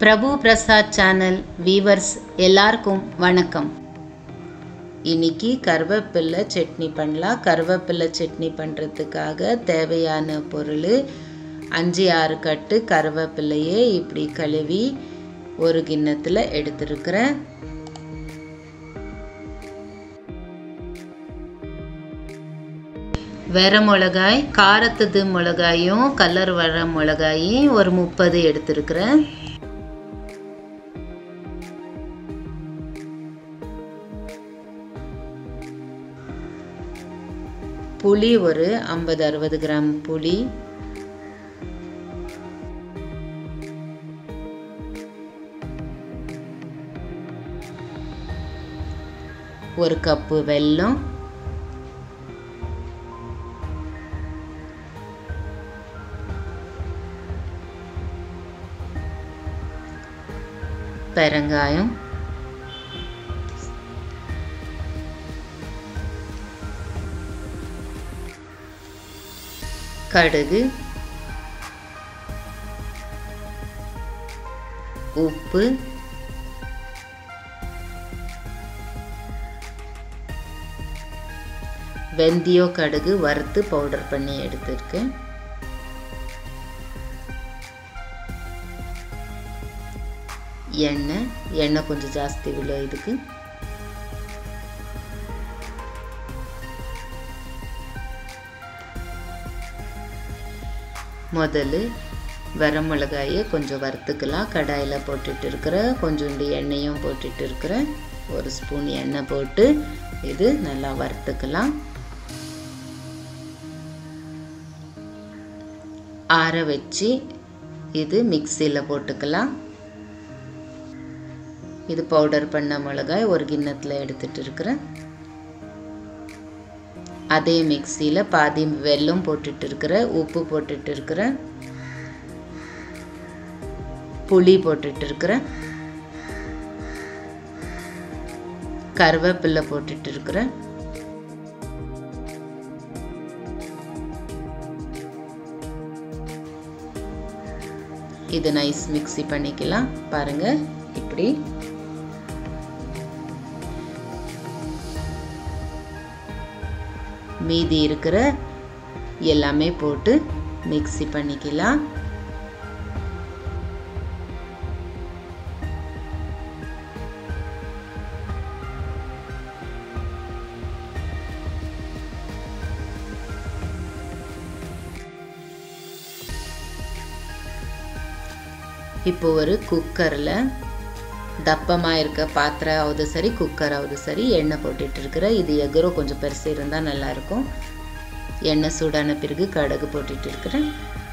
பிரபு Prasad channel viewers எல்லாருக்கும் வணக்கம் இன்னைக்கு கருவேப்பிலை சட்னி பண்ணலாம் கருவேப்பிலை சட்னி பண்ணுறதுக்காக தேவையான பொருள் அஞ்சு ஆறு கட்டு கருவேப்பிலையே இப்படி கழுவி ஒரு கிண்ணத்தில் எடுத்துருக்கிறேன் வெற மிளகாய் காரத்துது மிளகாயும் கலர் வர மிளகாயும் ஒரு முப்பது எடுத்துருக்குறேன் புளி ஒரு ஐம்பது அறுபது கிராம் புளி ஒரு கப்பு வெல்லம் பெருங்காயம் கடுகு உப்பு வெந்தயோ கடுகு வறுத்து பவுடர் பண்ணி எடுத்திருக்கேன் எண்ணெய் எண்ணெய் கொஞ்சம் ஜாஸ்தி விழும் இதுக்கு முதல்ல வரமிளகாயை கொஞ்சம் வறுத்துக்கலாம் கடாயில் போட்டுட்டு இருக்கிறேன் கொஞ்சோண்டு எண்ணெயும் போட்டுட்டு இருக்கிறேன் ஒரு ஸ்பூன் எண்ணெய் போட்டு இது நல்லா வறுத்துக்கலாம் ஆற வச்சு இது மிக்சியில் போட்டுக்கலாம் இது பவுடர் பண்ண மிளகாய் ஒரு கிண்ணத்தில் எடுத்துட்டு இருக்கிறேன் அதே மிக்சியில் பாதி வெல்லம் போட்டுட்டு இருக்கிறேன் உப்பு போட்டுட்டு இருக்கிறேன் புளி போட்டுட்டு இருக்கிறேன் கருவேப்பிலை போட்டுட்டு இருக்கிறேன் இது நைஸ் மிக்சி பண்ணிக்கலாம் பாருங்க இப்படி மீதி இருக்கிற எல்லாமே போட்டு மிக்சி பண்ணிக்கலாம் இப்போ ஒரு குக்கரில் தப்பமாக இருக்க பாத்திராவது சரி குக்கராவது சரி எண்ணெய் போட்டுட்டு இருக்கிறேன் இது எகரோ கொஞ்சம் பெருசு இருந்தால் நல்லாயிருக்கும் எண்ணெய் சூடான பிறகு கடுகு போட்டுட்டு இருக்கிறேன்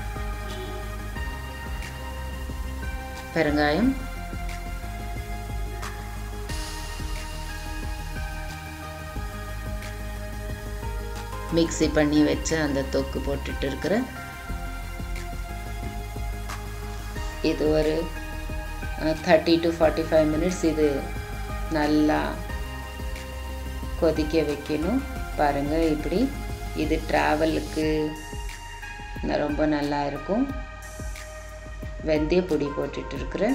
பெருங்காயம் மிக்சி பண்ணி வச்ச அந்த தொக்கு போட்டுட்டு இருக்கிறேன் இது ஒரு thirty to forty five minutes இது நல்லா கொதிக்க வைக்கணும் பாருங்கள் இப்படி இது ட்ராவலுக்கு ரொம்ப நல்லா இருக்கும் வெந்தய பொடி போட்டுட்டு இருக்கிறேன்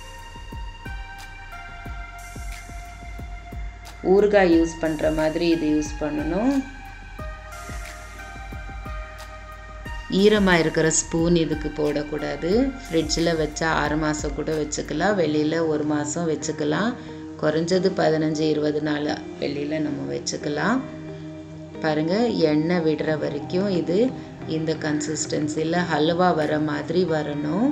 ஊறுகாய் யூஸ் பண்ணுற மாதிரி இது யூஸ் பண்ணணும் ஈரமாக இருக்கிற ஸ்பூன் இதுக்கு போடக்கூடாது ஃப்ரிட்ஜில் வச்சா ஆறு மாதம் கூட வச்சுக்கலாம் வெளியில் ஒரு மாதம் வச்சுக்கலாம் குறைஞ்சது பதினஞ்சு இருபது நாள் வெளியில் நம்ம வச்சுக்கலாம் பாருங்கள் எண்ணெய் விடுற வரைக்கும் இது இந்த கன்சிஸ்டன்சியில் ஹல்வா வர மாதிரி வரணும்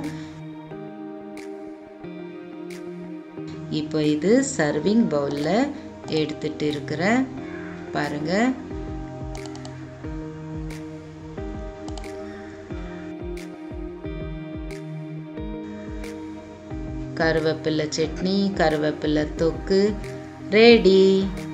இப்போ இது சர்விங் பவுலில் எடுத்துட்டு இருக்கிறேன் பாருங்கள் கருவேப்பிலை சட்னி கருவேப்பிலை தொக்கு ரெடி